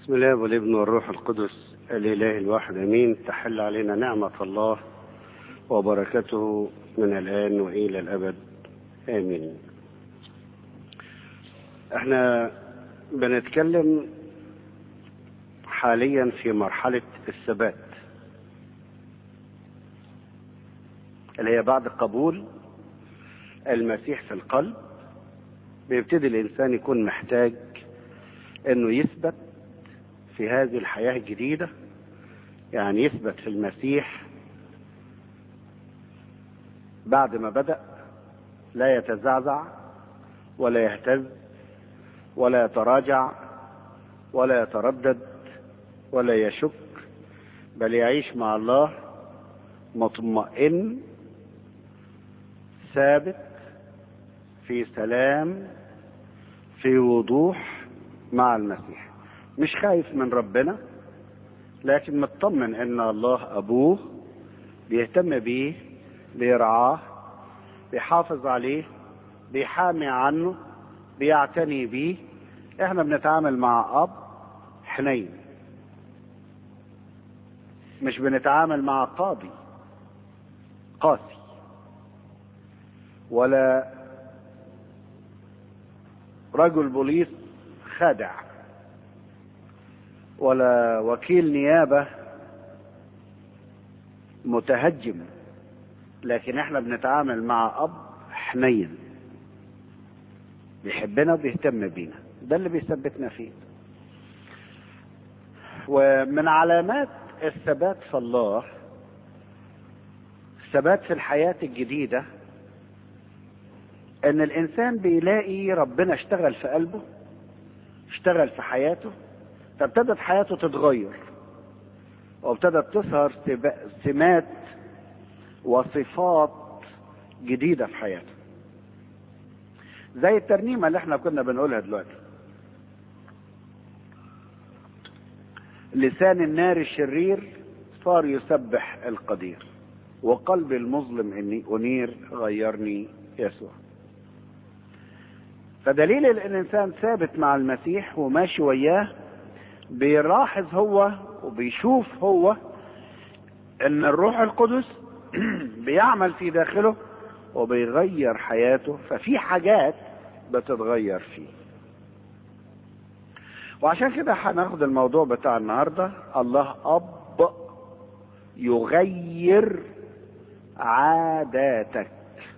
بسم الله والابن والروح القدس الاله الواحد امين تحل علينا نعمه الله وبركته من الان والى الابد امين احنا بنتكلم حاليا في مرحله الثبات اللي هي بعد قبول المسيح في القلب بيبتدي الانسان يكون محتاج انه يثبت في هذه الحياه الجديده يعني يثبت في المسيح بعد ما بدا لا يتزعزع ولا يهتز ولا يتراجع ولا يتردد ولا يشك بل يعيش مع الله مطمئن ثابت في سلام في وضوح مع المسيح مش خايف من ربنا لكن مطمن ان الله ابوه بيهتم بيه بيرعاه بيحافظ عليه بيحامي عنه بيعتني بيه احنا بنتعامل مع اب حنين مش بنتعامل مع قاضي قاسي ولا رجل بوليس خادع ولا وكيل نيابة متهجم لكن احنا بنتعامل مع اب حنين بيحبنا وبيهتم بينا ده اللي بيثبتنا فيه ومن علامات الثبات في الله الثبات في الحياة الجديدة ان الانسان بيلاقي ربنا اشتغل في قلبه اشتغل في حياته فابتدت حياته تتغير وابتدت تظهر سمات وصفات جديدة في حياته زي الترنيمة اللي احنا كنا بنقولها دلوقتي لسان النار الشرير صار يسبح القدير وقلب المظلم اني انير غيرني يسوع فدليل ان الانسان ثابت مع المسيح وماشي وياه بيلاحظ هو وبيشوف هو ان الروح القدس بيعمل في داخله وبيغير حياته ففي حاجات بتتغير فيه وعشان كده هناخد الموضوع بتاع النهارده الله اب يغير عاداتك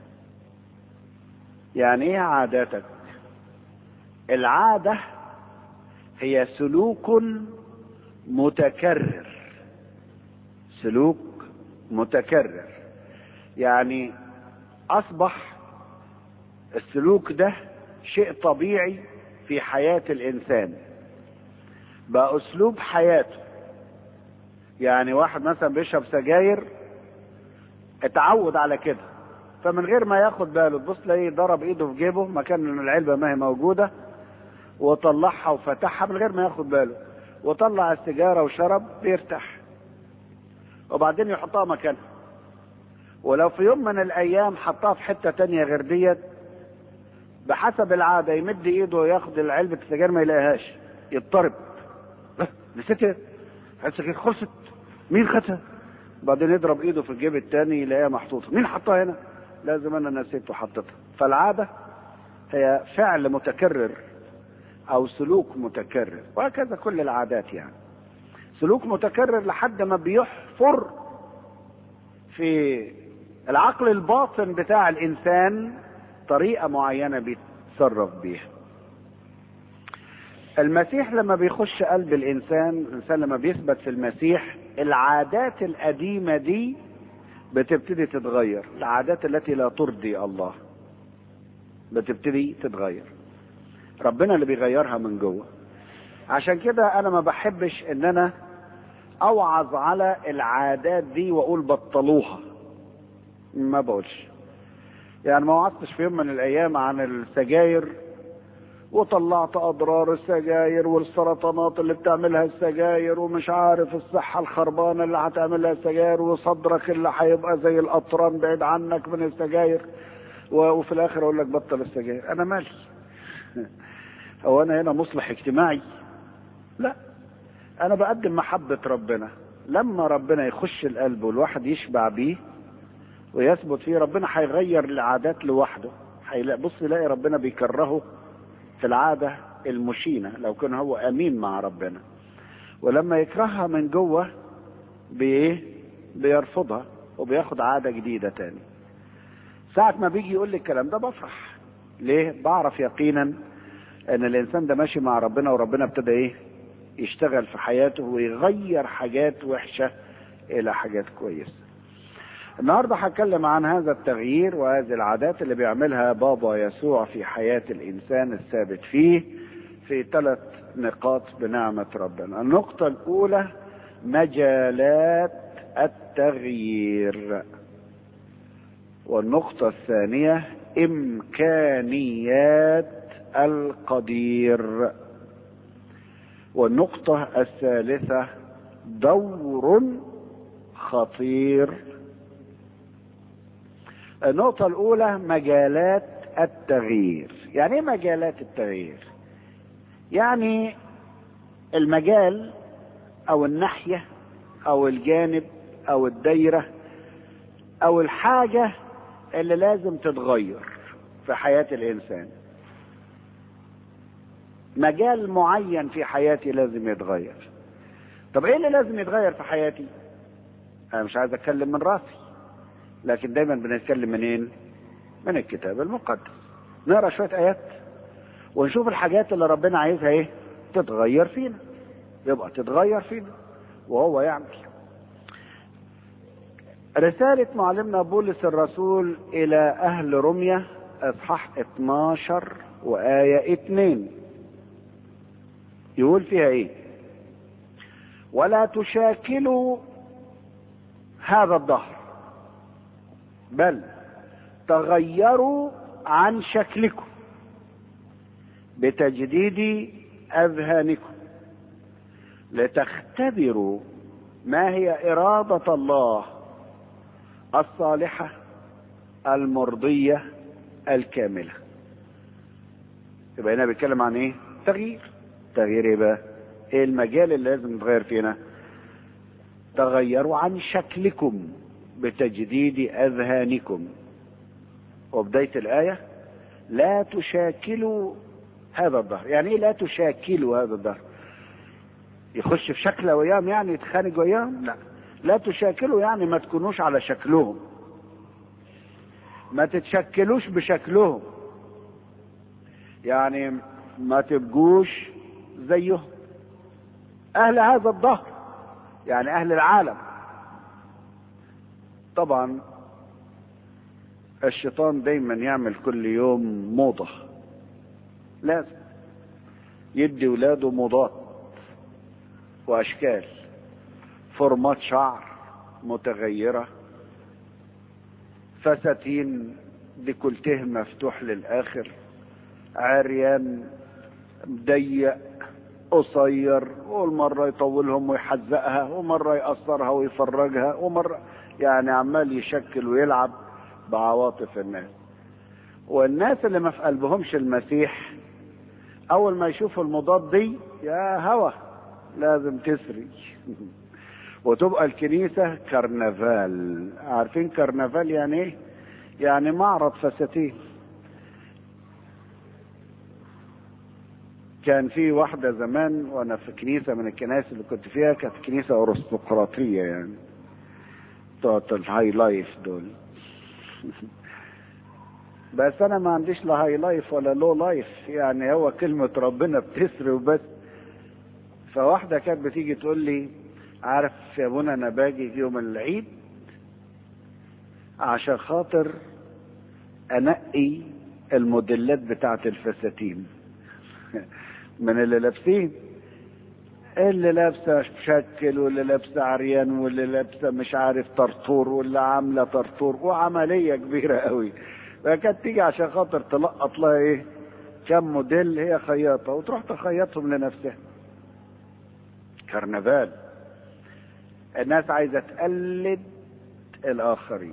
يعني ايه عاداتك العاده هي سلوك متكرر سلوك متكرر يعني اصبح السلوك ده شيء طبيعي في حياه الانسان بقى اسلوب حياته يعني واحد مثلا بيشرب سجاير اتعود على كده فمن غير ما ياخد باله تبص تلاقيه ضرب ايده في جيبه مكان العلبه ما هي موجوده وطلعها وفتحها من غير ما ياخد باله وطلع السيجاره وشرب بيرتاح وبعدين يحطها مكانها ولو في يوم من الايام حطها في حته تانية غير ديت بحسب العاده يمد ايده وياخد علبه السجاير ما يلاقيهاش يضطرب نسيت السجاير خلصت مين خدها بعدين يضرب ايده في الجيب التاني يلاقيها محطوطه مين حطها هنا لازم انا نسيت وحطيتها فالعاده هي فعل متكرر او سلوك متكرر وهكذا كل العادات يعني سلوك متكرر لحد ما بيحفر في العقل الباطن بتاع الانسان طريقه معينه بيتصرف بيها المسيح لما بيخش قلب الانسان الانسان لما بيثبت في المسيح العادات القديمه دي بتبتدي تتغير العادات التي لا ترضي الله بتبتدي تتغير ربنا اللي بيغيرها من جوه عشان كده انا ما بحبش ان انا اوعظ على العادات دي واقول بطلوها ما بقولش يعني ما وعظتش في يوم من الايام عن السجاير وطلعت اضرار السجاير والسرطانات اللي بتعملها السجاير ومش عارف الصحة الخربانة اللي هتعملها السجاير وصدرك اللي هيبقى زي القطران بعيد عنك من السجاير وفي الاخر اقول لك بطل السجاير انا مالي هو انا هنا مصلح اجتماعي لا انا بقدم محبة ربنا لما ربنا يخش القلب والواحد يشبع بيه ويثبت فيه ربنا هيغير العادات لوحده هيلاقي بص يلاقي ربنا بيكرهه في العادة المشينة لو كان هو امين مع ربنا ولما يكرهها من جوه بايه بيرفضها وبياخد عادة جديدة تاني ساعة ما بيجي يقول لي الكلام ده بفرح ليه بعرف يقينا ان الانسان ده ماشي مع ربنا وربنا ابتدى ايه يشتغل في حياته ويغير حاجات وحشة الى حاجات كويسة النهاردة هتكلم عن هذا التغيير وهذه العادات اللي بيعملها بابا يسوع في حياة الانسان الثابت فيه في ثلاث نقاط بنعمة ربنا النقطة الاولى مجالات التغيير والنقطة الثانية إمكانيات القدير والنقطة الثالثة دور خطير النقطة الأولى مجالات التغيير يعني إيه مجالات التغيير؟ يعني المجال أو الناحية أو الجانب أو الدايرة أو الحاجة اللي لازم تتغير في حياة الإنسان مجال معين في حياتي لازم يتغير طب ايه اللي لازم يتغير في حياتي انا مش عايز اتكلم من راسي لكن دايما بنتكلم منين من الكتاب المقدس نقرا شويه ايات ونشوف الحاجات اللي ربنا عايزها ايه تتغير فينا يبقى تتغير فينا وهو يعمل رسالة معلمنا بولس الرسول إلى أهل روميا إصحاح 12 وآية 2 يقول فيها إيه؟ ولا تشاكلوا هذا الظهر بل تغيروا عن شكلكم بتجديد أذهانكم لتختبروا ما هي إرادة الله الصالحة المرضية الكاملة يبقى هنا بيتكلم عن ايه تغيير تغيير ايه بقى ايه المجال اللي لازم نتغير فينا تغيروا عن شكلكم بتجديد اذهانكم وبداية الآية لا تشاكلوا هذا الظهر يعني ايه لا تشاكلوا هذا الظهر يخش في شكله وياهم يعني يتخانق وياهم لا لا تشاكلوا يعني ما تكونوش على شكلهم ما تتشكلوش بشكلهم يعني ما تبقوش زيهم اهل هذا الظهر يعني اهل العالم طبعا الشيطان دايما يعمل كل يوم موضة لازم يدي ولاده موضات واشكال فورمات شعر متغيرة فساتين ديكولته مفتوح للآخر عريان ضيق قصير والمرة يطولهم ويحزقها ومرة يقصرها ويفرجها ومرة يعني عمال يشكل ويلعب بعواطف الناس والناس اللي ما في قلبهمش المسيح اول ما يشوفوا المضاد دي يا هوى لازم تسري وتبقى الكنيسة كرنفال عارفين كرنفال يعني ايه يعني معرض فساتين كان في واحدة زمان وانا في كنيسة من الكنائس اللي كنت فيها كانت كنيسة ارستقراطية يعني بتوع الهاي لايف دول بس انا ما عنديش لا هاي لايف ولا لو لايف يعني هو كلمة ربنا بتسري وبس فواحدة كانت بتيجي تقول لي عارف يا ابونا انا باجي في يوم العيد عشان خاطر انقي الموديلات بتاعت الفساتين من اللي لابسين اللي لابسه شكل واللي لابسه عريان واللي لابسه مش عارف طرطور واللي عامله طرطور وعمليه كبيره قوي فكانت تيجي عشان خاطر تلقط لها ايه كم موديل هي خياطه وتروح تخيطهم لنفسها كرنفال الناس عايزه تقلد الاخرين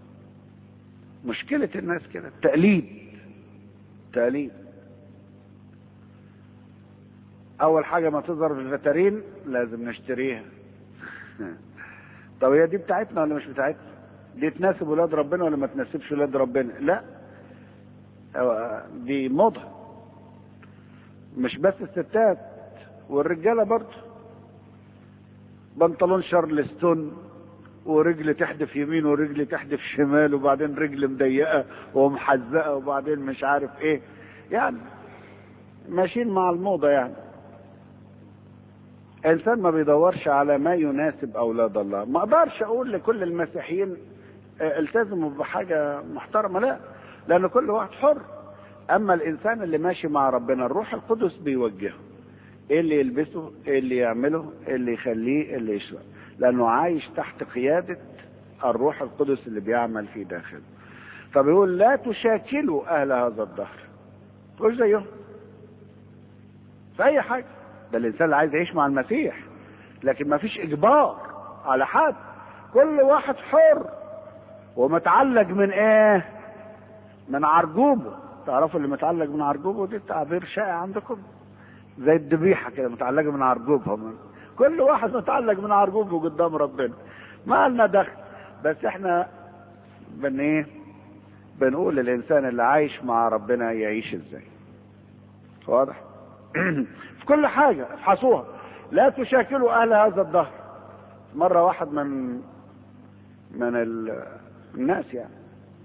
مشكله الناس كده التقليد تقليد اول حاجه ما تظهر في الفترين لازم نشتريها طب هي دي بتاعتنا ولا مش بتاعتنا دي تناسب ولاد ربنا ولا ما تناسبش ولاد ربنا لا دي موضه مش بس الستات والرجاله برضه بنطلون شارلستون ورجل تحدف يمين ورجل تحدف شمال وبعدين رجل مضيقه ومحزقه وبعدين مش عارف ايه يعني ماشيين مع الموضه يعني انسان ما بيدورش على ما يناسب اولاد الله ما اقدرش اقول لكل المسيحيين التزموا بحاجه محترمه لا لان كل واحد حر اما الانسان اللي ماشي مع ربنا الروح القدس بيوجهه ايه اللي يلبسه ايه اللي يعمله ايه اللي يخليه ايه اللي يشرب لانه عايش تحت قياده الروح القدس اللي بيعمل في داخله فبيقول لا تشاكلوا اهل هذا الدهر مش زيهم في اي حاجه ده الانسان اللي عايز يعيش مع المسيح لكن ما فيش اجبار على حد كل واحد حر ومتعلق من ايه من عرجوبه تعرفوا اللي متعلق من عرجوبه دي تعبير شائع عندكم زي الذبيحه كده متعلقه من عرجوبها كل واحد متعلق من عرجوبه قدام ربنا ما لنا دخل بس احنا بن ايه بنقول للانسان اللي عايش مع ربنا يعيش ازاي واضح في كل حاجة افحصوها لا تشاكلوا اهل هذا الدهر مرة واحد من من الناس يعني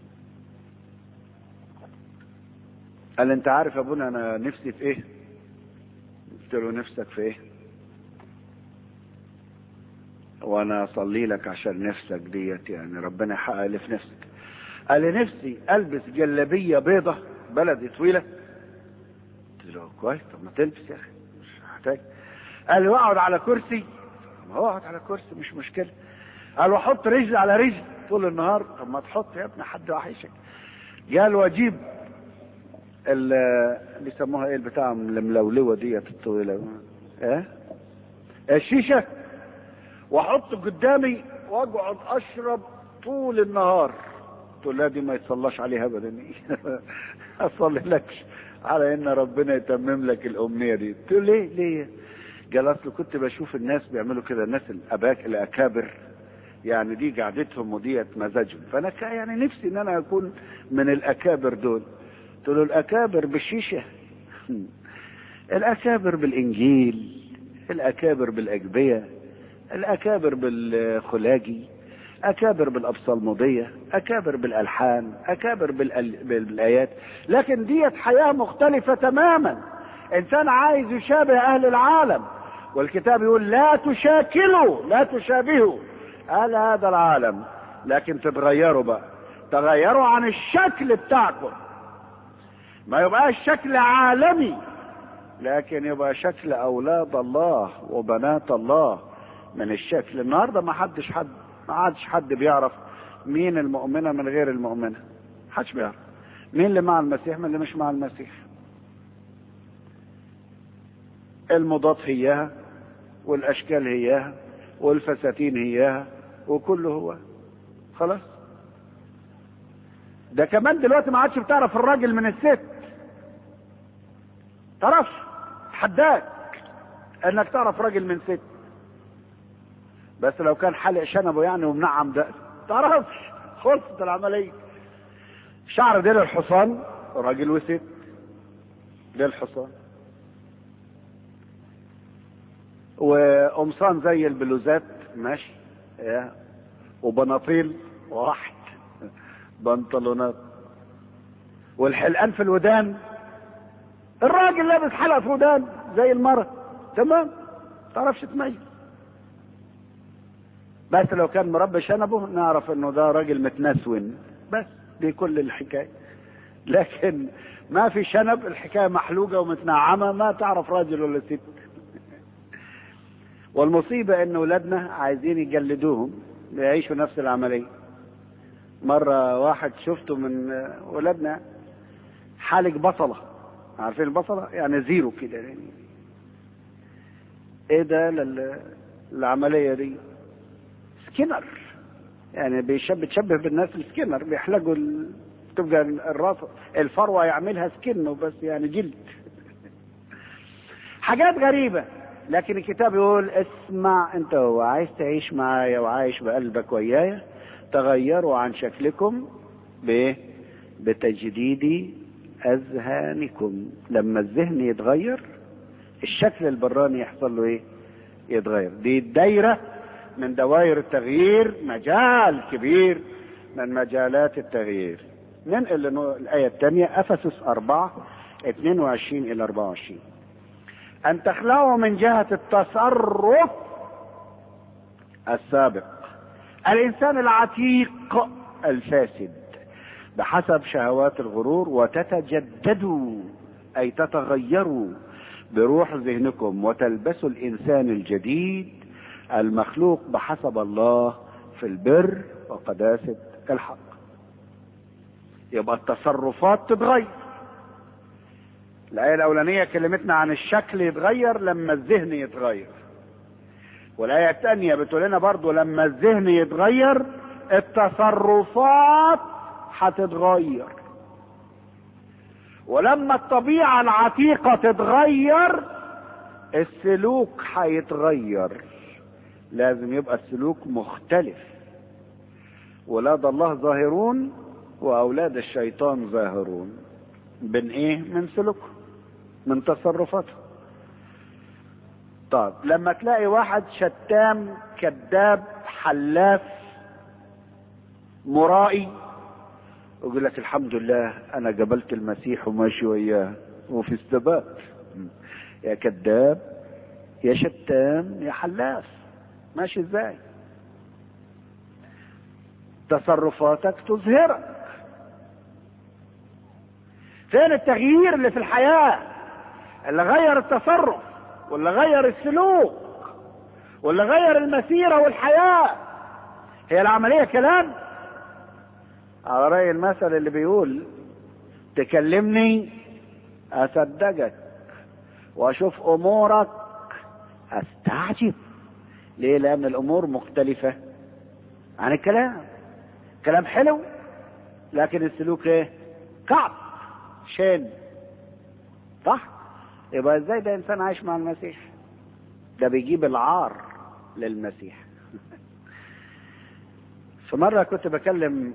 قال انت عارف يا ابونا انا نفسي في ايه قلت له نفسك في ايه وانا اصلي لك عشان نفسك ديت يعني ربنا يحقق اللي في نفسك قال لي نفسي البس جلابيه بيضه بلدي طويله قلت له كويس طب ما تلبس يا اخي مش محتاج قال لي واقعد على كرسي ما هو اقعد على كرسي مش مشكله قال واحط رجل على رجل طول النهار طب ما تحط يا ابني حد وحشك قال واجيب اللي بيسموها ايه البتاع الملولوه ديت الطويله ايه الشيشه واحط قدامي واقعد اشرب طول النهار تقول لا دي ما يتصلاش عليها ابدا اصلي لكش على ان ربنا يتمم لك الامنيه دي تقول ليه ليه قال اصل كنت بشوف الناس بيعملوا كده الناس الاباك الاكابر يعني دي قعدتهم وديت مزاجهم فانا يعني نفسي ان انا اكون من الاكابر دول قلت له الاكابر بالشيشه الاكابر بالانجيل الاكابر بالاجبيه الاكابر بالخلاجي اكابر بالابصالموديه اكابر بالالحان اكابر بالايات لكن ديت حياه مختلفه تماما انسان عايز يشابه اهل العالم والكتاب يقول لا تشاكلوا لا تشابهوا اهل هذا العالم لكن تتغيروا بقى تغيروا عن الشكل بتاعكم ما يبقاش شكل عالمي لكن يبقى شكل اولاد الله وبنات الله من الشكل النهارده ما حدش حد ما عادش حد بيعرف مين المؤمنه من غير المؤمنه حدش بيعرف مين اللي مع المسيح من اللي مش مع المسيح المضاد هياها والاشكال هياها والفساتين هياها وكله هو خلاص ده كمان دلوقتي ما عادش بتعرف الراجل من الست تعرفش حداك انك تعرف راجل من ست بس لو كان حلق شنبه يعني ومنعم ده تعرفش خلصت العمليه شعر ديل الحصان راجل وست ديل الحصان وقمصان زي البلوزات ماشي يا وبناطيل واحد بنطلونات والحلقان في الودان الراجل لابس حلقه في ودان زي المرأة تمام تعرفش تميز بس لو كان مربي شنبه نعرف انه ده راجل متنسون بس دي كل الحكايه لكن ما في شنب الحكايه محلوقه ومتنعمه ما تعرف راجل ولا ست والمصيبه ان اولادنا عايزين يجلدوهم يعيشوا نفس العمليه مره واحد شفته من ولادنا حالق بصله عارفين البصله يعني زيرو كده يعني ايه ده لل... العمليه دي سكينر يعني بيشبه تشبه بالناس السكينر بيحلقوا ال... تبقى الراس الفروه يعملها سكن وبس يعني جلد حاجات غريبة لكن الكتاب يقول اسمع انت هو عايز تعيش معايا وعايش بقلبك ويايا تغيروا عن شكلكم بايه بتجديد اذهانكم لما الذهن يتغير الشكل البراني يحصل له ايه يتغير دي الدايرة من دوائر التغيير مجال كبير من مجالات التغيير ننقل الآية الثانية أفسس أربعة 22 إلى 24 أن تخلعوا من جهة التصرف السابق الإنسان العتيق الفاسد بحسب شهوات الغرور وتتجددوا أي تتغيروا بروح ذهنكم وتلبسوا الإنسان الجديد المخلوق بحسب الله في البر وقداسة الحق يبقى التصرفات تتغير الآية الأولانية كلمتنا عن الشكل يتغير لما الذهن يتغير والآية الثانية بتقول لنا برضو لما الذهن يتغير التصرفات هتتغير ولما الطبيعة العتيقة تتغير السلوك هيتغير لازم يبقى السلوك مختلف ولاد الله ظاهرون واولاد الشيطان ظاهرون من ايه من سلوكهم من تصرفاتهم طيب لما تلاقي واحد شتام كذاب حلاف مرائي يقول لك الحمد لله انا قبلت المسيح وماشي وياه وفي الثبات يا كذاب يا شتام يا حلاف ماشي ازاي تصرفاتك تظهرك فين التغيير اللي في الحياة اللي غير التصرف واللي غير السلوك واللي غير المسيرة والحياة هي العملية كلام على رأي المثل اللي بيقول تكلمني أصدقك وأشوف أمورك أستعجب ليه لأن الأمور مختلفة عن الكلام كلام حلو لكن السلوك ايه كعب شين صح يبقى ازاي ده انسان عايش مع المسيح ده بيجيب العار للمسيح في مرة كنت بكلم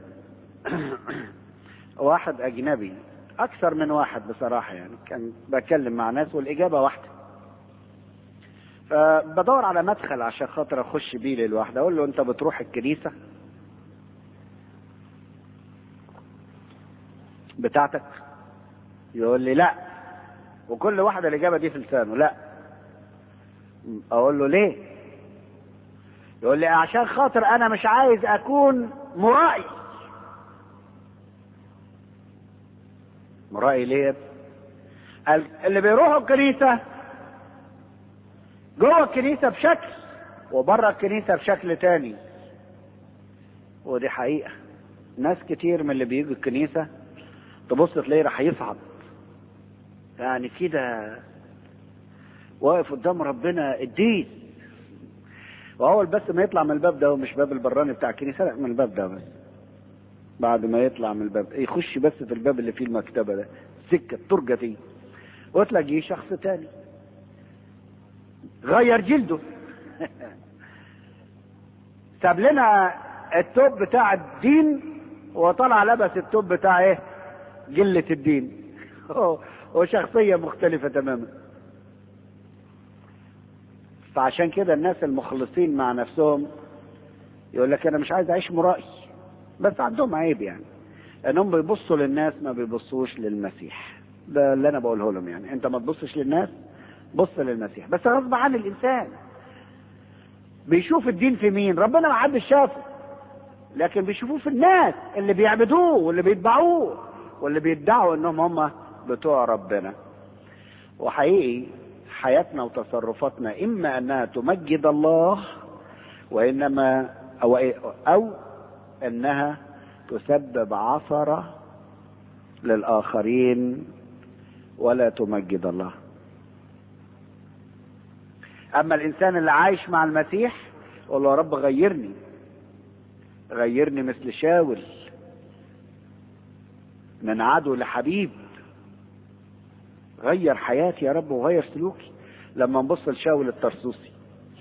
واحد أجنبي أكثر من واحد بصراحة يعني كان بكلم مع ناس والإجابة واحدة فبدور على مدخل عشان خاطر أخش بيه للواحد أقول له أنت بتروح الكنيسة بتاعتك يقول لي لا وكل واحدة الإجابة دي في لسانه لا أقول له ليه يقول لي عشان خاطر أنا مش عايز أكون مرائي مرائي ليه قال اللي بيروحوا الكنيسة جوه الكنيسة بشكل وبره الكنيسة بشكل تاني ودي حقيقة ناس كتير من اللي بيجوا الكنيسة تبص تلاقيه راح يصعد يعني كده واقف قدام ربنا الدين واول بس ما يطلع من الباب ده ومش باب البراني بتاع الكنيسه لا من الباب ده بس بعد ما يطلع من الباب يخش بس في الباب اللي فيه المكتبه ده سكه الترجه دي وتلاقيه شخص تاني غير جلده ساب لنا التوب بتاع الدين وطلع لبس التوب بتاع ايه جلة الدين وشخصية مختلفة تماما فعشان كده الناس المخلصين مع نفسهم يقول لك انا مش عايز اعيش مرائي بس عندهم عيب يعني انهم بيبصوا للناس ما بيبصوش للمسيح ده اللي انا بقوله لهم يعني انت ما تبصش للناس بص للمسيح بس غصب عن الانسان بيشوف الدين في مين ربنا ما حدش شافه لكن بيشوفوه في الناس اللي بيعبدوه واللي بيتبعوه واللي بيدعوا انهم هم بتوع ربنا وحقيقي حياتنا وتصرفاتنا اما انها تمجد الله وانما او او انها تسبب عثره للاخرين ولا تمجد الله اما الانسان اللي عايش مع المسيح يقول له يا رب غيرني غيرني مثل شاول من عدو لحبيب غير حياتي يا رب وغير سلوكي لما نبص لشاول الترسوسي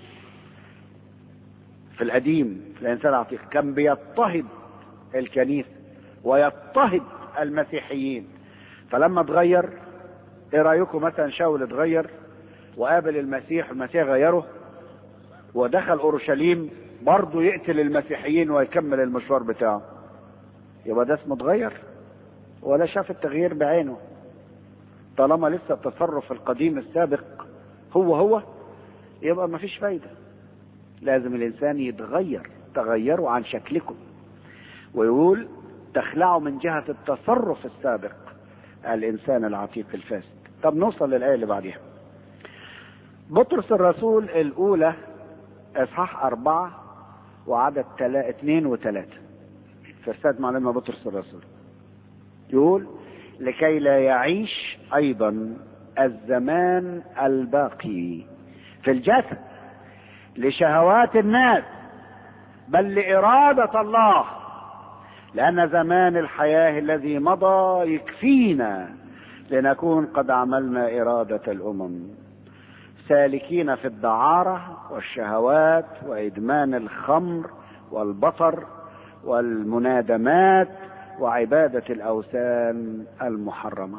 في القديم في الانسان العتيق كان بيضطهد الكنيسه ويضطهد المسيحيين فلما اتغير ايه رايكم مثلا شاول اتغير وقابل المسيح المسيح غيره ودخل اورشليم برضه يقتل المسيحيين ويكمل المشوار بتاعه يبقى ده اسمه اتغير ولا شاف التغيير بعينه طالما لسه التصرف القديم السابق هو هو يبقى مفيش فايده لازم الانسان يتغير تغيروا عن شكلكم ويقول تخلعوا من جهة التصرف السابق الإنسان العتيق الفاسد طب نوصل للآية اللي بعديها بطرس الرسول الأولى إصحاح أربعة وعدد تلا اثنين وثلاثة في رسالة معلمة بطرس الرسول يقول لكي لا يعيش أيضا الزمان الباقي في الجسد لشهوات الناس بل لإرادة الله لأن زمان الحياة الذي مضى يكفينا لنكون قد عملنا إرادة الأمم سالكين في الدعارة والشهوات وإدمان الخمر والبطر والمنادمات وعبادة الأوثان المحرمة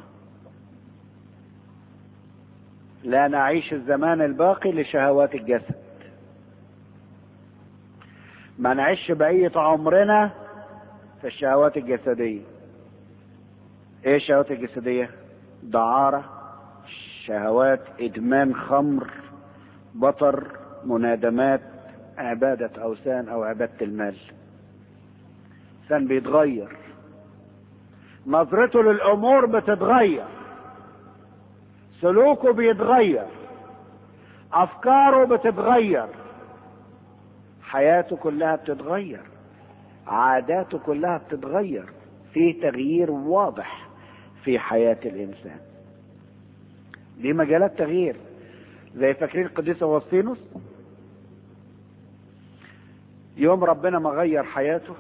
لا نعيش الزمان الباقي لشهوات الجسد ما نعيش بقية عمرنا في الشهوات الجسدية ايه الشهوات الجسدية دعارة شهوات ادمان خمر بطر منادمات عبادة اوثان او عبادة المال انسان بيتغير نظرته للامور بتتغير سلوكه بيتغير افكاره بتتغير حياته كلها بتتغير عاداته كلها بتتغير في تغيير واضح في حياة الإنسان دي مجالات تغيير زي فاكرين القديس أوسطينوس يوم ربنا ما غير حياته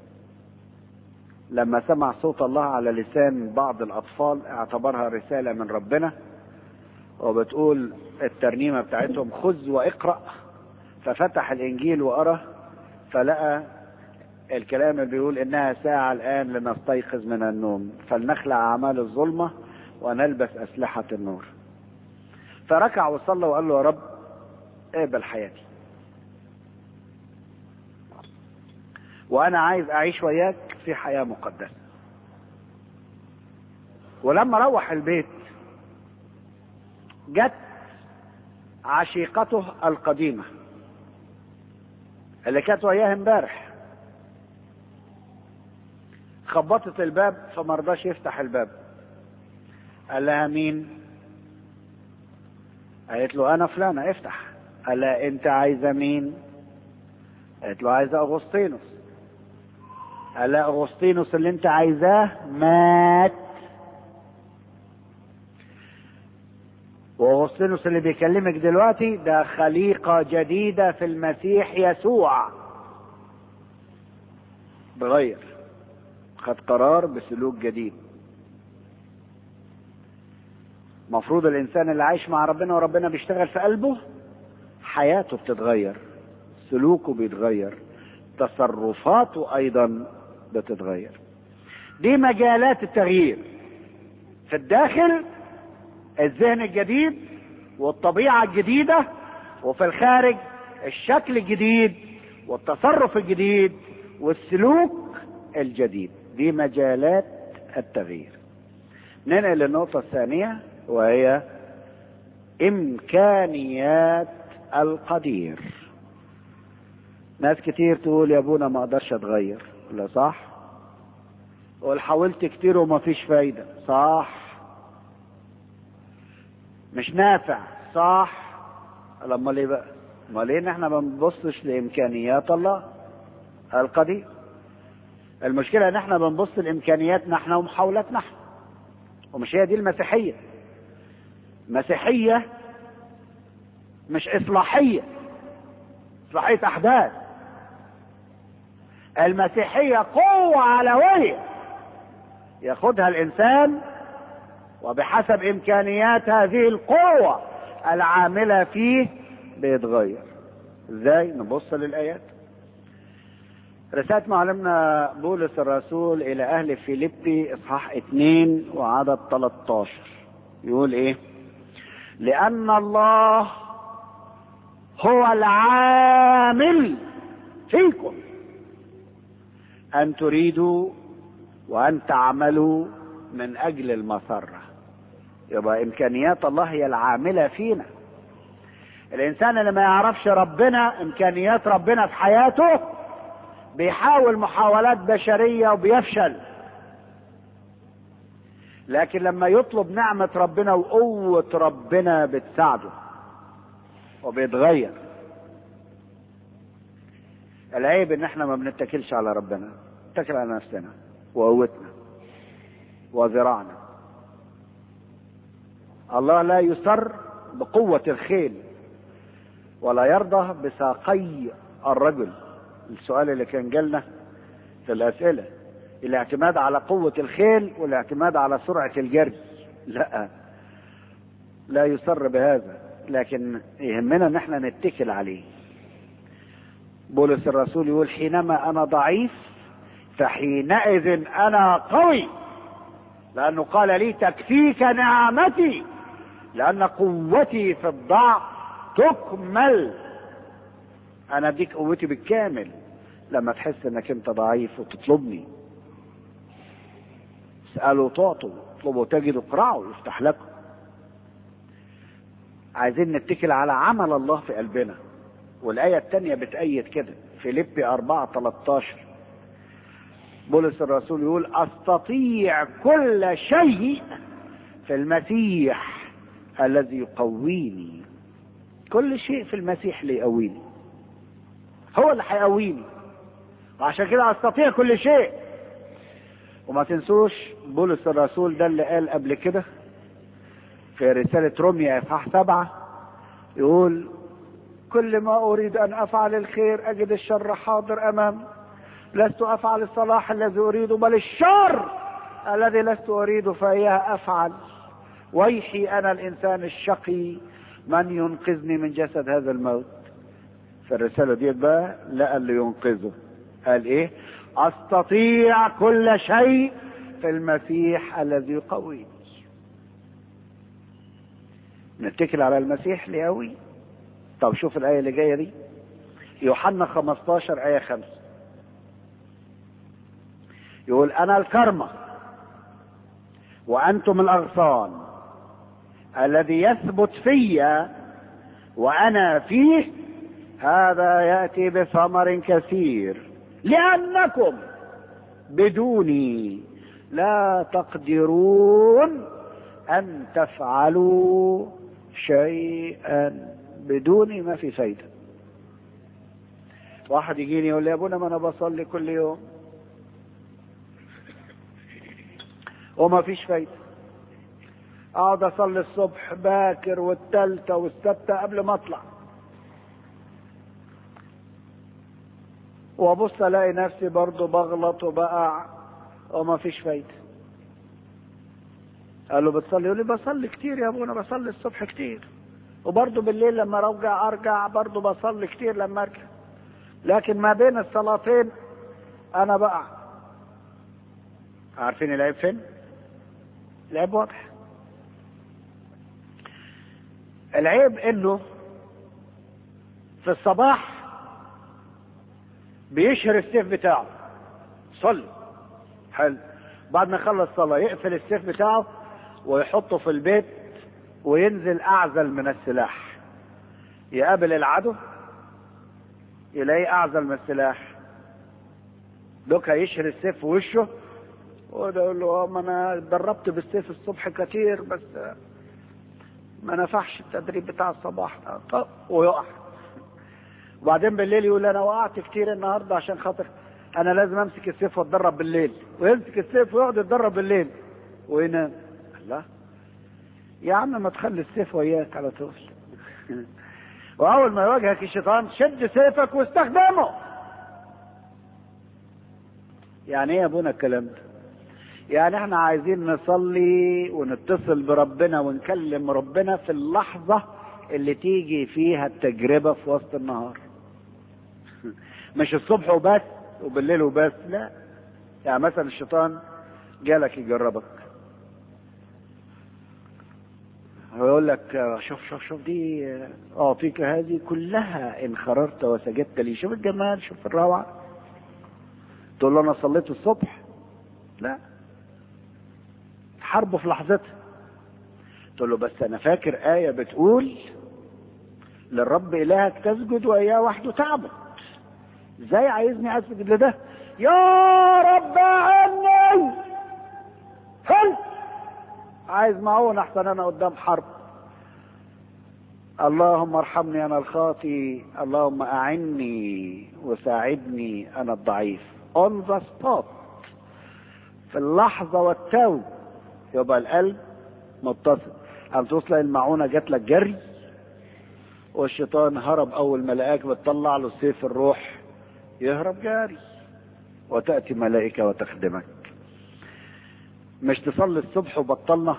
لما سمع صوت الله على لسان بعض الأطفال اعتبرها رسالة من ربنا وبتقول الترنيمة بتاعتهم خذ واقرأ ففتح الإنجيل وقرأ فلقى الكلام اللي بيقول إنها ساعة الآن لنستيقظ من النوم فلنخلع أعمال الظلمة ونلبس أسلحة النور فركع وصلى وقال له يا رب اقبل حياتي وأنا عايز أعيش وياك في حياة مقدسة ولما روح البيت جت عشيقته القديمة اللي كانت وياه امبارح خبطت الباب فما رضاش يفتح الباب قال لها مين قالت له انا فلانة افتح قال لها انت عايزة مين قالت له عايزة اغسطينوس قال لها اغسطينوس اللي انت عايزاه مات واغسطينوس اللي بيكلمك دلوقتي ده خليقة جديدة في المسيح يسوع بغير خد قرار بسلوك جديد مفروض الانسان اللي عايش مع ربنا وربنا بيشتغل في قلبه حياته بتتغير سلوكه بيتغير تصرفاته ايضا بتتغير دي مجالات التغيير في الداخل الذهن الجديد والطبيعة الجديدة وفي الخارج الشكل الجديد والتصرف الجديد والسلوك الجديد دي مجالات التغيير ننقل للنقطة الثانية وهي إمكانيات القدير ناس كتير تقول يا ابونا ما اقدرش اتغير لا صح قول حاولت كتير وما فيش فايدة صح مش نافع صح لما ليه بقى ما ليه احنا ما بنبصش لامكانيات الله القدير المشكلة ان احنا بنبص لامكانياتنا احنا ومحاولاتنا احنا ومش هي دي المسيحية مسيحية مش اصلاحية اصلاحية احداث المسيحية قوة علوية ياخدها الانسان وبحسب امكانيات هذه القوة العاملة فيه بيتغير ازاي نبص للآيات رسالة معلمنا بولس الرسول إلى أهل فيليبي إصحاح 2 وعدد 13 يقول إيه؟ لأن الله هو العامل فيكم أن تريدوا وأن تعملوا من أجل المسرة يبقى إمكانيات الله هي العاملة فينا الإنسان اللي ما يعرفش ربنا إمكانيات ربنا في حياته بيحاول محاولات بشرية وبيفشل لكن لما يطلب نعمة ربنا وقوة ربنا بتساعده وبيتغير العيب ان احنا ما بنتكلش على ربنا نتكل على نفسنا وقوتنا وذراعنا الله لا يسر بقوة الخيل ولا يرضى بساقي الرجل السؤال اللي كان جالنا في الأسئلة الاعتماد على قوة الخيل والاعتماد على سرعة الجري لا لا يسر بهذا لكن يهمنا ان احنا نتكل عليه بولس الرسول يقول حينما انا ضعيف فحينئذ انا قوي لانه قال لي تكفيك نعمتي لان قوتي في الضعف تكمل انا اديك قوتي بالكامل لما تحس انك انت ضعيف وتطلبني اسالوا تعطوا اطلبوا تجدوا اقرعوا يفتح لكم عايزين نتكل على عمل الله في قلبنا والآية الثانية بتأيد كده فيليبي 4 13 بولس الرسول يقول أستطيع كل شيء في المسيح الذي يقويني كل شيء في المسيح اللي يقويني هو اللي هيقويني وعشان كده استطيع كل شيء وما تنسوش بولس الرسول ده اللي قال قبل كده في رسالة روميا إصحاح سبعة يقول كل ما أريد أن أفعل الخير أجد الشر حاضر أمامي لست أفعل الصلاح الذي أريده بل الشر الذي لست أريده فإياه أفعل ويحي أنا الإنسان الشقي من ينقذني من جسد هذا الموت في الرسالة دي بقى لقى اللي ينقذه قال إيه أستطيع كل شيء في المسيح الذي يقويني نتكل على المسيح ليقوي طب شوف الآية اللي جاية دي يوحنا 15 آية 5 يقول أنا الكرمة وأنتم الأغصان الذي يثبت في وأنا فيه هذا يأتي بثمر كثير لأنكم بدوني لا تقدرون أن تفعلوا شيئا بدوني ما في فايدة واحد يجيني يقول لي يا ابونا ما انا بصلي كل يوم وما فيش فايدة اقعد اصلي الصبح باكر والتالتة والستة قبل ما اطلع وابص الاقي نفسي برضه بغلط وبقع وما فيش فايدة قال له بتصلي يقول لي بصلي كتير يا ابونا بصلي الصبح كتير وبرضه بالليل لما ارجع ارجع برضه بصلي كتير لما ارجع لكن ما بين الصلاتين انا بقع عارفين العيب فين العيب واضح العيب انه في الصباح بيشهر السيف بتاعه صلي حلو بعد ما يخلص صلاة يقفل السيف بتاعه ويحطه في البيت وينزل اعزل من السلاح يقابل العدو يلاقيه اعزل من السلاح دوك هيشهر السيف في وشه وده يقول له اه ما انا اتدربت بالسيف الصبح كتير بس ما نفعش التدريب بتاع الصباح ده طب ويقع وبعدين بالليل يقول انا وقعت كتير النهارده عشان خاطر انا لازم امسك السيف واتدرب بالليل ويمسك السيف ويقعد يتدرب بالليل وينام الله يا عم ما تخلي السيف وياك على طول واول ما يواجهك الشيطان شد سيفك واستخدمه يعني ايه يا ابونا الكلام ده يعني احنا عايزين نصلي ونتصل بربنا ونكلم ربنا في اللحظة اللي تيجي فيها التجربة في وسط النهار مش الصبح وبس وبالليل وبس لا يعني مثلا الشيطان جالك يجربك ويقول لك شوف شوف شوف دي اعطيك هذه كلها ان خررت وسجدت لي شوف الجمال شوف الروعه تقول له انا صليت الصبح لا حربه في لحظتها تقول له بس انا فاكر ايه بتقول للرب الهك تسجد واياه وحده تعبد ازاي عايزني اسجد لده يا رب عني هل عايز معون احسن انا قدام حرب اللهم ارحمني انا الخاطي اللهم اعني وساعدني انا الضعيف on the spot في اللحظة والتو يبقى القلب متصل أن توصل المعونة جات لك جري والشيطان هرب أول ما لقاك بتطلع له سيف الروح يهرب جاري وتأتي ملائكة وتخدمك مش تصلي الصبح وبطلنا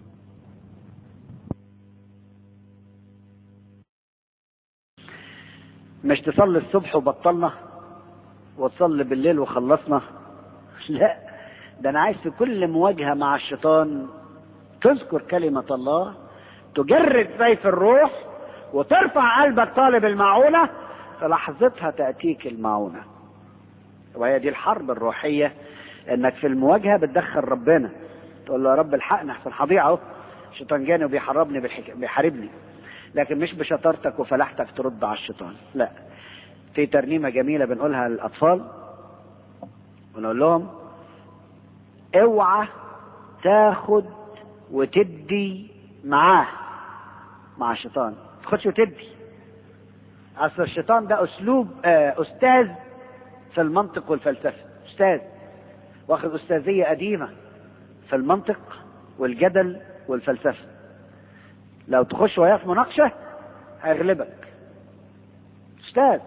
مش تصلي الصبح وبطلنا وتصلي بالليل وخلصنا لا ده انا عايز في كل مواجهه مع الشيطان تذكر كلمه الله تجرد سيف الروح وترفع قلبك طالب المعونه في لحظتها تاتيك المعونه وهي دي الحرب الروحيه انك في المواجهه بتدخل ربنا تقول له يا رب الحقنا احسن هضيع اهو الشيطان جاني وبيحربني بالحك... بيحاربني لكن مش بشطارتك وفلاحتك ترد على الشيطان لا في ترنيمه جميله بنقولها للاطفال ونقول لهم اوعى تاخد وتدي معاه مع الشيطان تاخدش وتدي اصل الشيطان ده اسلوب آه استاذ في المنطق والفلسفه استاذ واخد استاذيه قديمه في المنطق والجدل والفلسفه لو تخش وياه في مناقشه هيغلبك استاذ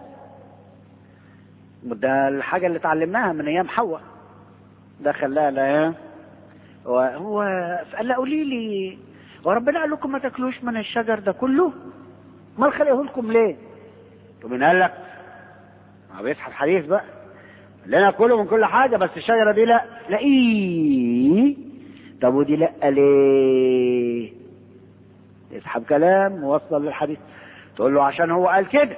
ده الحاجه اللي اتعلمناها من ايام حواء ده خلاها لا هو قال لا قولي لي وربنا قال لكم ما تاكلوش من الشجر ده كله امال خليه لكم ليه ومين قال لك ما بيصحى الحديث بقى لنا كله من كل حاجه بس الشجره دي لا لا ايه طب ودي لا ليه يسحب كلام ووصل للحديث تقول له عشان هو قال كده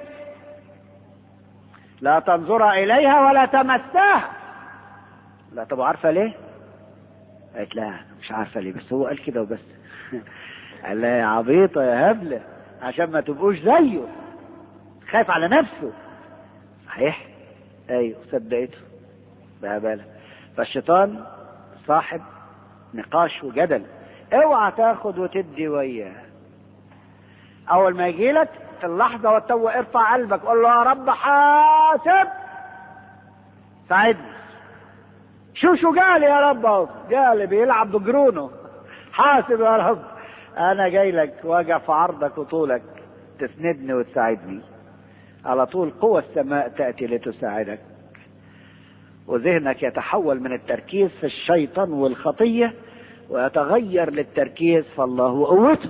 لا تنظر اليها ولا تمسها لا طب عارفه ليه قالت لا مش عارفه ليه بس هو قال كده وبس قال لها يا عبيطه يا هبله عشان ما تبقوش زيه خايف على نفسه صحيح ايوه صدقته بهبالة فالشيطان صاحب نقاش وجدل اوعى تاخد وتدي وياه اول ما يجي لك في اللحظه والتو ارفع قلبك قول له يا رب حاسب ساعدني شو شو قالي يا رب اهو قالي بيلعب بجرونه حاسب يا رب انا جاي لك واقع في عرضك وطولك تسندني وتساعدني على طول قوى السماء تأتي لتساعدك وذهنك يتحول من التركيز في الشيطان والخطية ويتغير للتركيز في الله وقوته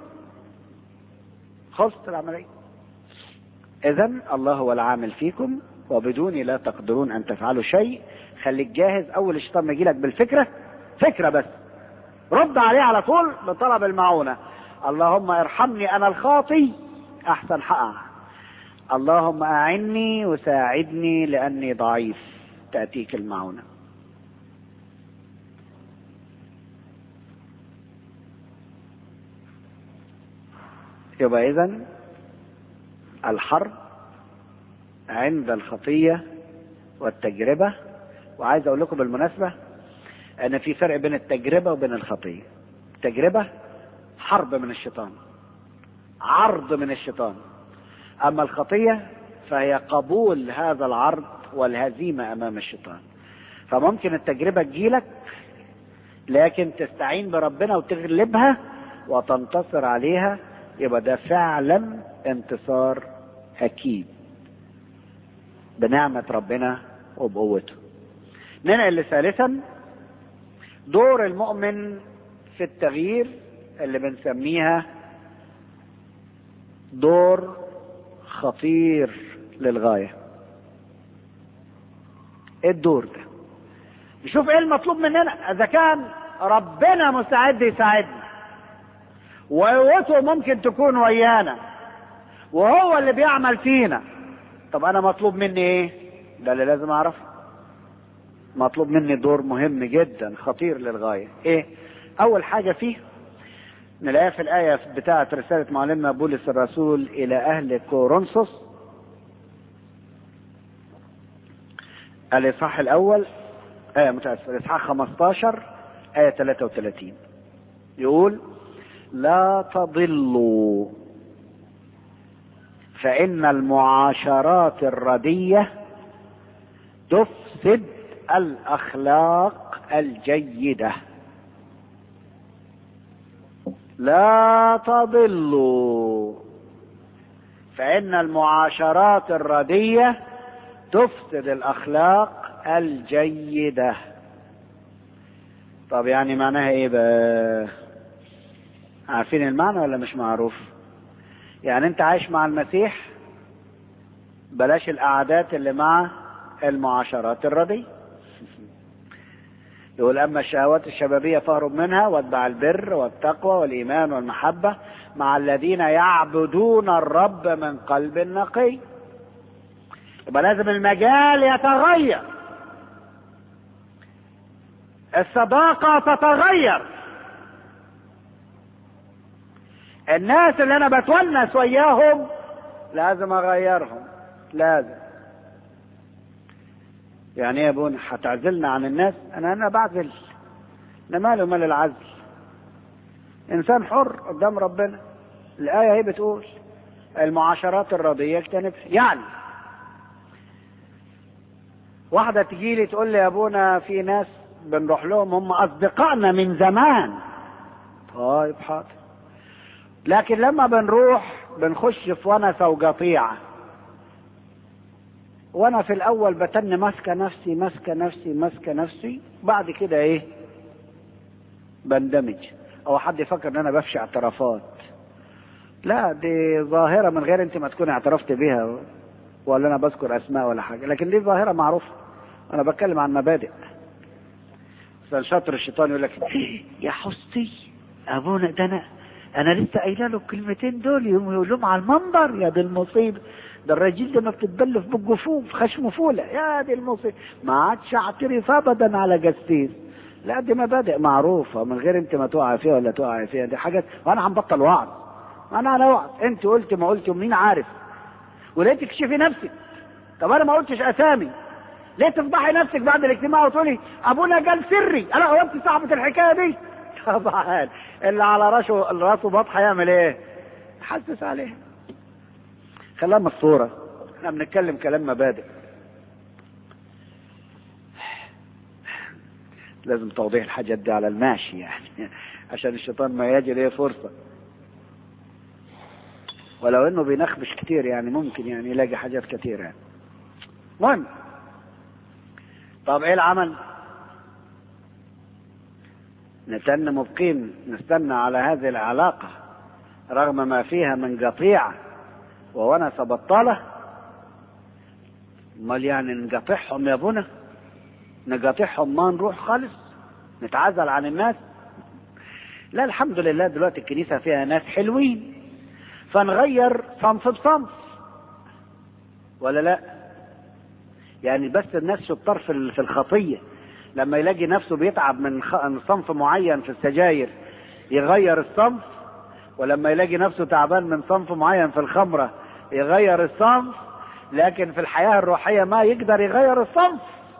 خلصت العملية إذا الله هو العامل فيكم وبدوني لا تقدرون أن تفعلوا شيء خليك جاهز أول الشيطان ما يجيلك بالفكرة فكرة بس رد عليه على طول بطلب المعونة اللهم ارحمني أنا الخاطي أحسن حقها اللهم أعني وساعدني لأني ضعيف تأتيك المعونة يبقى إذا الحرب عند الخطية والتجربة وعايز أقول لكم بالمناسبة أن في فرق بين التجربة وبين الخطية التجربة حرب من الشيطان عرض من الشيطان أما الخطية فهي قبول هذا العرض والهزيمة أمام الشيطان فممكن التجربة تجيلك لكن تستعين بربنا وتغلبها وتنتصر عليها يبقى ده فعلا انتصار أكيد بنعمة ربنا وبقوته ننقل ثالثا دور المؤمن في التغيير اللي بنسميها دور خطير للغاية ايه الدور ده نشوف ايه المطلوب مننا اذا كان ربنا مستعد يساعدنا وقوته ممكن تكون ويانا وهو اللي بيعمل فينا طب انا مطلوب مني ايه ده اللي لازم اعرفه مطلوب مني دور مهم جدا خطير للغاية ايه اول حاجة فيه نلاقيها في الآية بتاعة رسالة معلمنا بولس الرسول إلى أهل كورنثوس الإصحاح الأول آية متأسف الإصحاح 15 آية 33 يقول لا تضلوا فإن المعاشرات الردية تفسد الأخلاق الجيدة لا تضلوا فإن المعاشرات الردية تفسد الأخلاق الجيدة طب يعني معناها ايه بقى عارفين المعنى ولا مش معروف يعني انت عايش مع المسيح بلاش القعدات اللي مع المعاشرات الردية يقول اما الشهوات الشبابيه فاهرب منها واتبع البر والتقوى والايمان والمحبه مع الذين يعبدون الرب من قلب نقي يبقى لازم المجال يتغير الصداقه تتغير الناس اللي انا بتونس وياهم لازم اغيرهم لازم يعني ايه يا ابونا هتعزلنا عن الناس انا انا بعزل انا مالي مال العزل انسان حر قدام ربنا الايه هي بتقول المعاشرات الرضيه اجتنبها يعني واحده تجي لي تقول لي يا ابونا في ناس بنروح لهم هم اصدقائنا من زمان طيب حاضر لكن لما بنروح بنخش في ونسه وقطيعه وانا في الاول بتن ماسكه نفسي ماسكه نفسي ماسكه نفسي بعد كده ايه بندمج او حد يفكر ان انا بفشي اعترافات لا دي ظاهره من غير انت ما تكون اعترفت بيها ولا انا بذكر اسماء ولا حاجه لكن دي ظاهره معروفه انا بتكلم عن مبادئ مثلا شاطر الشيطان يقول لك يا حستي ابونا ده انا انا لسه قايله له الكلمتين دول يقوم يقول لهم على المنبر يا دي المصيبه ده الراجل ده ما بتتبل في بالجفوف خشم فوله يا دي المصيبه ما عادش اعترف ابدا على جستيس لا دي مبادئ معروفه من غير انت ما تقع فيها ولا تقع فيها دي حاجات وانا هنبطل وعظ انا على وعظ انت قلت ما قلت ومين عارف وليه تكشفي نفسك طب انا ما قلتش اسامي ليه تفضحي نفسك بعد الاجتماع وتقولي ابونا قال سري انا هو انت صاحبه الحكايه دي طبعا اللي على راسه راسه بطحه يعمل ايه؟ حسس عليه خلاها من الصورة احنا بنتكلم كلام مبادئ لازم توضيح الحاجات دي على الماشي يعني عشان الشيطان ما يجي ليه فرصة ولو انه بينخبش كتير يعني ممكن يعني يلاقي حاجات كتير يعني المهم طب ايه العمل نتن مبقين نستنى على هذه العلاقة رغم ما فيها من قطيعة وونس بطالة امال يعني نقاطعهم يا بنا نقاطعهم ما نروح خالص نتعزل عن الناس لا الحمد لله دلوقتي الكنيسة فيها ناس حلوين فنغير صنف بصنف ولا لا يعني بس الناس شطار في في الخطية لما يلاقي نفسه بيتعب من صنف معين في السجاير يغير الصنف ولما يلاقي نفسه تعبان من صنف معين في الخمرة يغير الصنف لكن في الحياة الروحية ما يقدر يغير الصنف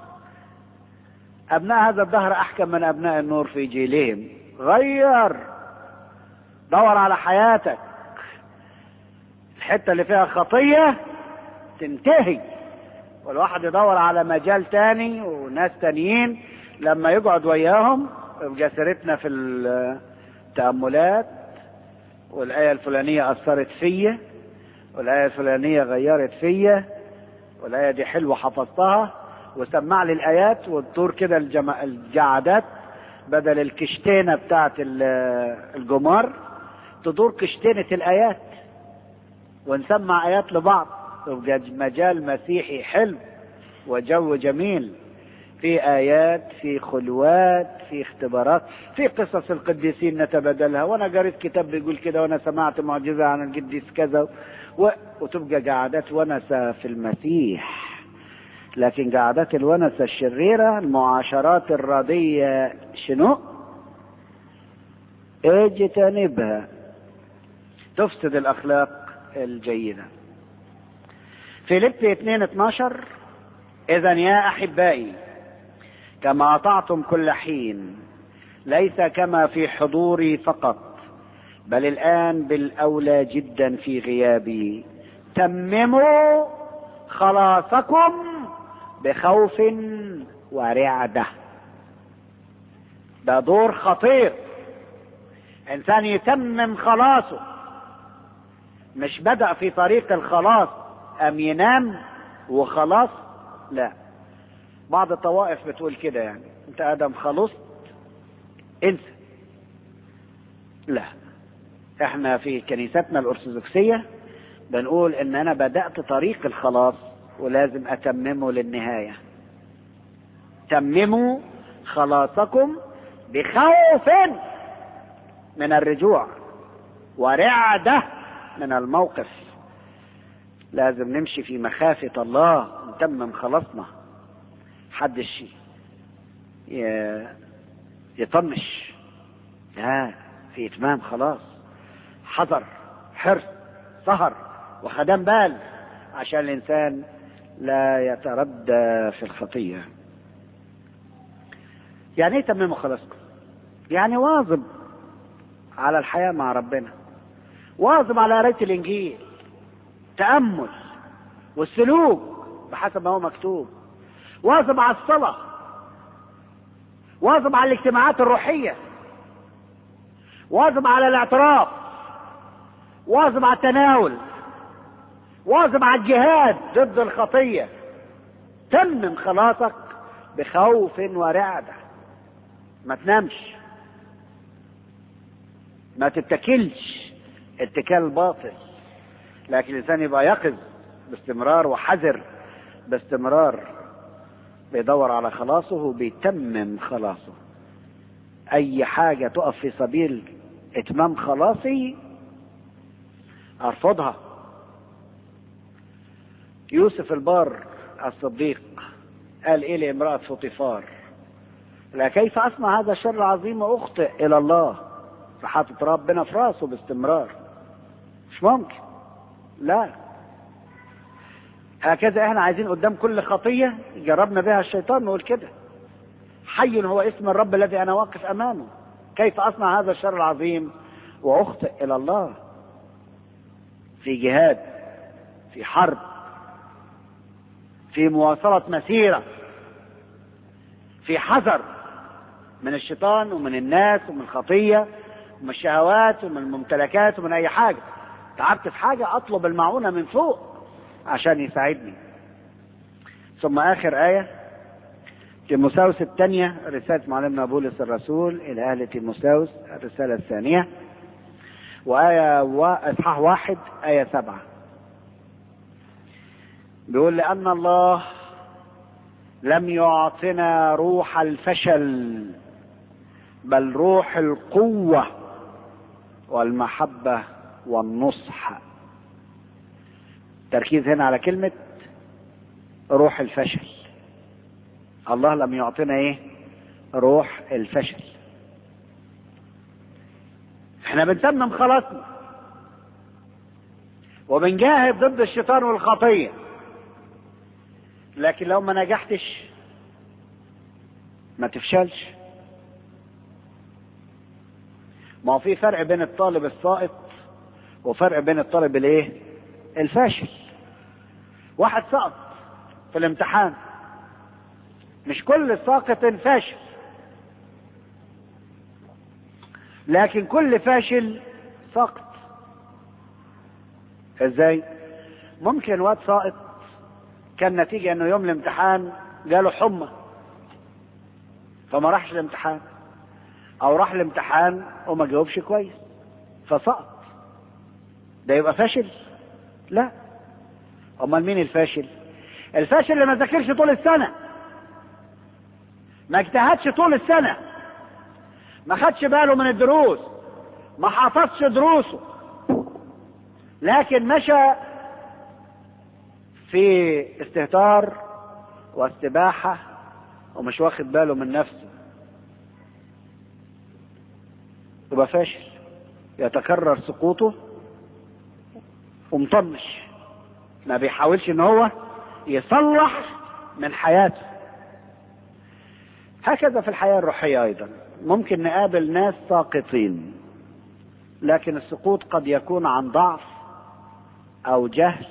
أبناء هذا الدهر أحكم من أبناء النور في جيلهم غير دور على حياتك الحتة اللي فيها خطية تنتهي والواحد يدور على مجال تاني وناس تانيين لما يقعد وياهم يبقى سيرتنا في التأملات والآية الفلانية أثرت فيا والآية الفلانية غيرت فيا والآية دي حلوة حفظتها وسمع لي الآيات وتدور كده الجما... الجعدات بدل الكشتينة بتاعت الجمار تدور كشتينة الآيات ونسمع ايات لبعض يبقى مجال مسيحي حلو وجو جميل في ايات في خلوات في اختبارات في قصص القديسين نتبادلها وانا قريت كتاب بيقول كده وانا سمعت معجزه عن القديس كذا و... وتبقى قعدات ونسه في المسيح لكن قعدات الونسه الشريره المعاشرات الرديه شنو؟ اجتنبها تفسد الاخلاق الجيده فيليبي 2 12 اذا يا احبائي كما اطعتم كل حين ليس كما في حضوري فقط بل الان بالاولى جدا في غيابي تمموا خلاصكم بخوف ورعده ده دور خطير انسان يتمم خلاصه مش بدا في طريق الخلاص ام ينام وخلاص لا بعض الطوائف بتقول كده يعني انت ادم خلصت انسى لا احنا في كنيستنا الارثوذكسيه بنقول ان انا بدات طريق الخلاص ولازم اتممه للنهايه تمموا خلاصكم بخوف من الرجوع ورعده من الموقف لازم نمشي في مخافه الله نتمم خلاصنا حدش يطنش لا في اتمام خلاص حذر حرص سهر وخدم بال عشان الانسان لا يتردى في الخطيه يعني ايه تمموا خلاصكم يعني واظب على الحياه مع ربنا واظب على قرايه الانجيل تامل والسلوك بحسب ما هو مكتوب واظب على الصلاه واظب على الاجتماعات الروحيه واظب على الاعتراف واظب على التناول واظب على الجهاد ضد الخطيه تمم خلاصك بخوف ورعده ما تنامش ما تتكلش اتكال باطل لكن الانسان يبقى يقظ باستمرار وحذر باستمرار بيدور على خلاصه وبيتمم خلاصه اي حاجة تقف في سبيل اتمام خلاصي ارفضها يوسف البار الصديق قال ايه لامرأة فطيفار لا كيف اصنع هذا الشر العظيم واخطئ الى الله فحاطط ربنا في راسه باستمرار مش ممكن لا هكذا احنا عايزين قدام كل خطية جربنا بها الشيطان نقول كده حي هو اسم الرب الذي انا واقف امامه كيف اصنع هذا الشر العظيم واخطئ الى الله في جهاد في حرب في مواصلة مسيرة في حذر من الشيطان ومن الناس ومن الخطية ومن الشهوات ومن الممتلكات ومن أي حاجة تعبت في حاجة أطلب المعونة من فوق عشان يساعدني ثم آخر آية تيموساوس الثانية رسالة معلمنا بولس الرسول إلى أهل تيموساوس الرسالة الثانية وآية و... إصحاح واحد آية سبعة بيقول لأن الله لم يعطنا روح الفشل بل روح القوة والمحبة والنصح تركيز هنا على كلمة روح الفشل الله لم يعطنا ايه روح الفشل احنا بنتمم خلاصنا وبنجاهد ضد الشيطان والخطيه لكن لو ما نجحتش ما تفشلش ما هو في فرق بين الطالب الساقط وفرق بين الطالب الايه الفاشل واحد سقط في الامتحان مش كل ساقط فاشل لكن كل فاشل سقط ازاي ممكن واد ساقط كان نتيجة انه يوم الامتحان جاله حمى فما راحش الامتحان او راح الامتحان وما جاوبش كويس فسقط ده يبقى فاشل لا امال مين الفاشل الفاشل اللي ما ذاكرش طول السنه ما اجتهدش طول السنه ما خدش باله من الدروس ما حافظش دروسه لكن مشى في استهتار واستباحة ومش واخد باله من نفسه يبقى فاشل يتكرر سقوطه ومطنش ما بيحاولش ان هو يصلح من حياته هكذا في الحياة الروحية ايضا ممكن نقابل ناس ساقطين لكن السقوط قد يكون عن ضعف او جهل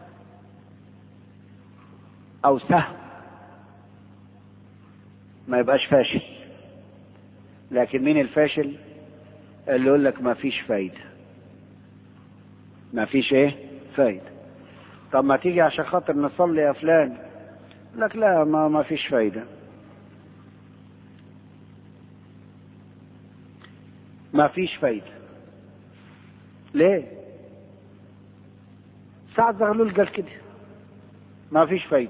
او سهو ما يبقاش فاشل لكن مين الفاشل اللي يقول لك ما فيش فايدة ما فيش ايه فايدة طب ما تيجي عشان خاطر نصلي يا فلان لك لا ما ما فيش فايدة ما فيش فايدة ليه سعد زغلول قال كده ما فيش فايدة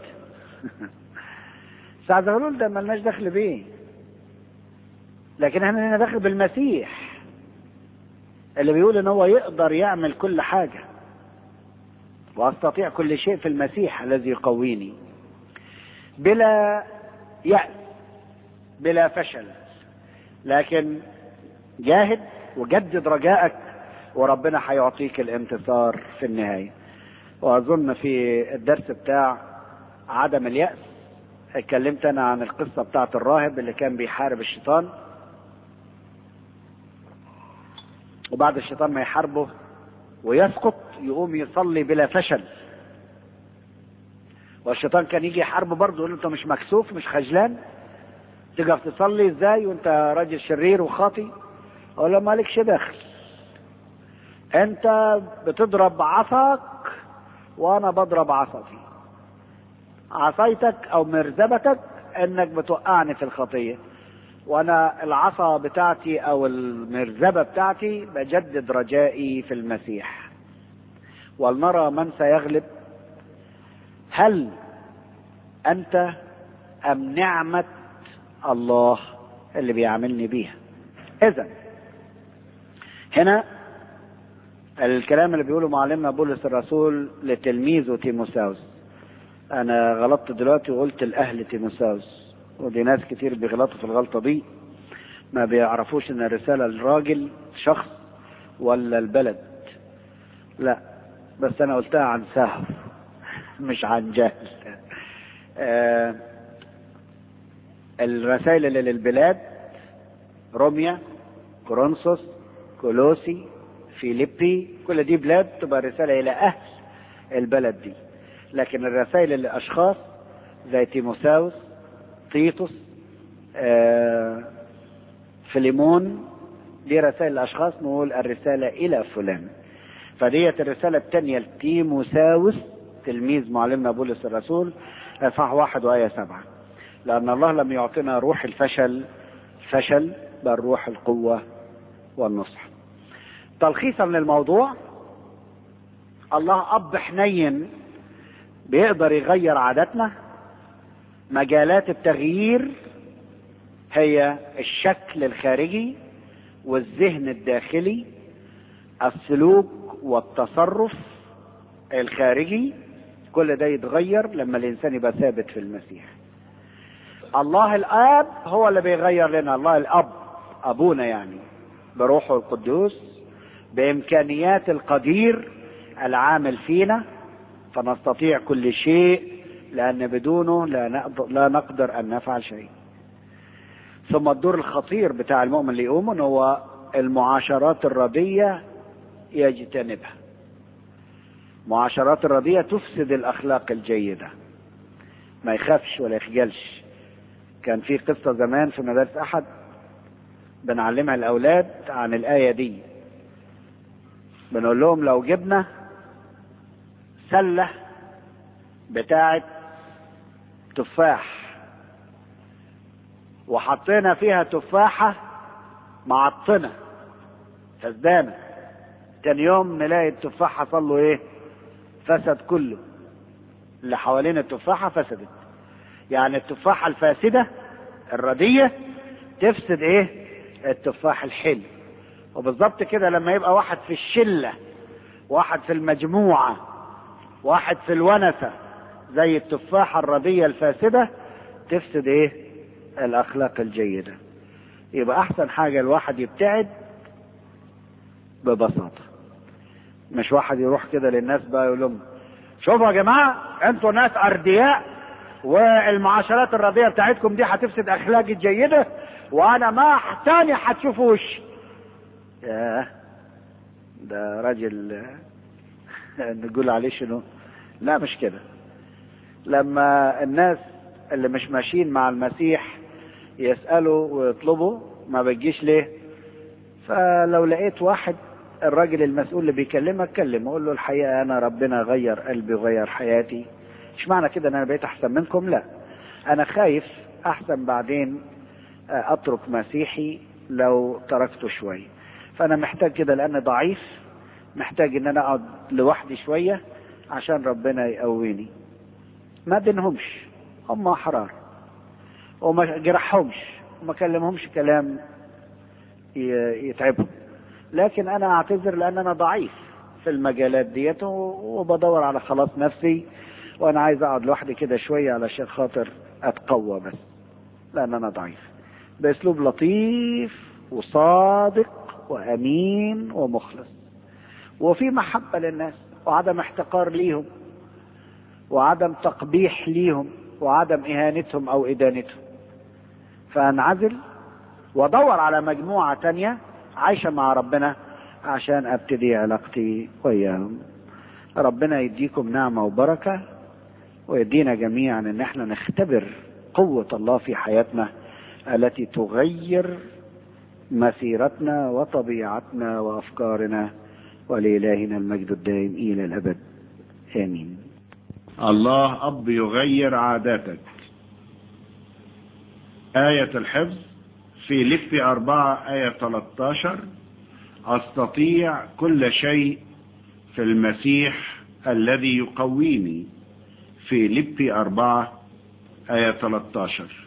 سعد زغلول ده ملناش دخل بيه لكن احنا لنا دخل بالمسيح اللي بيقول ان هو يقدر يعمل كل حاجة واستطيع كل شيء في المسيح الذي يقويني بلا يأس بلا فشل لكن جاهد وجدد رجائك وربنا هيعطيك الانتصار في النهاية واظن في الدرس بتاع عدم اليأس اتكلمت انا عن القصة بتاعت الراهب اللي كان بيحارب الشيطان وبعد الشيطان ما يحاربه ويسقط يقوم يصلي بلا فشل والشيطان كان يجي يحاربه برضه يقول له انت مش مكسوف مش خجلان تقف تصلي ازاي وانت راجل شرير وخاطي اقول له مالكش دخل انت بتضرب عصاك وانا بضرب عصتي عصايتك او مرزبتك انك بتوقعني في الخطيه وانا العصا بتاعتي او المرزبه بتاعتي بجدد رجائي في المسيح ولنرى من سيغلب هل انت ام نعمه الله اللي بيعاملني بيها اذا هنا الكلام اللي بيقوله معلمنا بولس الرسول لتلميذه تيموساوس انا غلطت دلوقتي وقلت الاهل تيموساوس ودي ناس كتير بيغلطوا في الغلطه دي ما بيعرفوش ان الرساله الراجل شخص ولا البلد لا بس انا قلتها عن سهو مش عن جهل آه الرسائل اللي للبلاد روميا كورنثوس كولوسي فيليبي كل دي بلاد تبقى رسالة إلى أهل البلد دي لكن الرسائل للأشخاص زي تيموساوس تيتوس آه فيليمون دي رسائل الأشخاص نقول الرسالة إلى فلان فديت الرسالة الثانية لتيموساوس تلميذ معلمنا بولس الرسول اصحاح واحد وآية سبعة لأن الله لم يعطينا روح الفشل فشل بل روح القوة والنصح تلخيصا للموضوع الله اب حنين بيقدر يغير عاداتنا مجالات التغيير هي الشكل الخارجي والذهن الداخلي السلوك والتصرف الخارجي كل ده يتغير لما الانسان يبقى ثابت في المسيح الله الاب هو اللي بيغير لنا الله الاب ابونا يعني بروحه القدوس بامكانيات القدير العامل فينا فنستطيع كل شيء لان بدونه لا نقدر, لا نقدر ان نفعل شيء ثم الدور الخطير بتاع المؤمن اللي يؤمن هو المعاشرات الردية يجتنبها معاشرات الردية تفسد الأخلاق الجيدة ما يخافش ولا يخجلش كان في قصة زمان في مدارس أحد بنعلمها الأولاد عن الآية دي بنقول لهم لو جبنا سلة بتاعة تفاح وحطينا فيها تفاحة معطنة فزدانة تاني يوم نلاقي التفاح حصل له ايه فسد كله اللي حوالين التفاحة فسدت يعني التفاحة الفاسدة الردية تفسد ايه التفاح الحلو وبالظبط كده لما يبقى واحد في الشلة واحد في المجموعة واحد في الونسة زي التفاحة الردية الفاسدة تفسد ايه الاخلاق الجيدة يبقى احسن حاجة الواحد يبتعد ببساطة مش واحد يروح كده للناس بقى يقول لهم شوفوا يا جماعة انتوا ناس اردياء والمعاشرات الرديئة بتاعتكم دي هتفسد اخلاقي الجيدة وانا ما تاني هتشوفوا وشي ياه ده راجل نقول عليه شنو لا مش كده لما الناس اللي مش ماشيين مع المسيح يسألوا ويطلبوا ما بتجيش ليه فلو لقيت واحد الراجل المسؤول اللي بيكلمك كلمه قول له الحقيقة أنا ربنا غير قلبي وغير حياتي مش معنى كده أن أنا بقيت أحسن منكم لا أنا خايف أحسن بعدين أترك مسيحي لو تركته شوية فأنا محتاج كده لأن ضعيف محتاج إن أنا أقعد لوحدي شوية عشان ربنا يقويني ما دينهمش هم أحرار وما جرحهمش وما كلمهمش كلام يتعبهم لكن انا اعتذر لان انا ضعيف في المجالات ديت وبدور على خلاص نفسي وانا عايز اقعد لوحدي كده شويه علشان خاطر اتقوى بس لان انا ضعيف باسلوب لطيف وصادق وامين ومخلص وفي محبه للناس وعدم احتقار ليهم وعدم تقبيح ليهم وعدم اهانتهم او ادانتهم فانعزل وادور على مجموعه تانيه عايشة مع ربنا عشان ابتدي علاقتي وياهم ربنا يديكم نعمة وبركة ويدينا جميعا ان احنا نختبر قوة الله في حياتنا التي تغير مسيرتنا وطبيعتنا وافكارنا ولإلهنا المجد الدائم الى الابد امين الله اب يغير عاداتك آية الحفظ في لف أربعة آية 13 أستطيع كل شيء في المسيح الذي يقويني في لب أربعة آية 13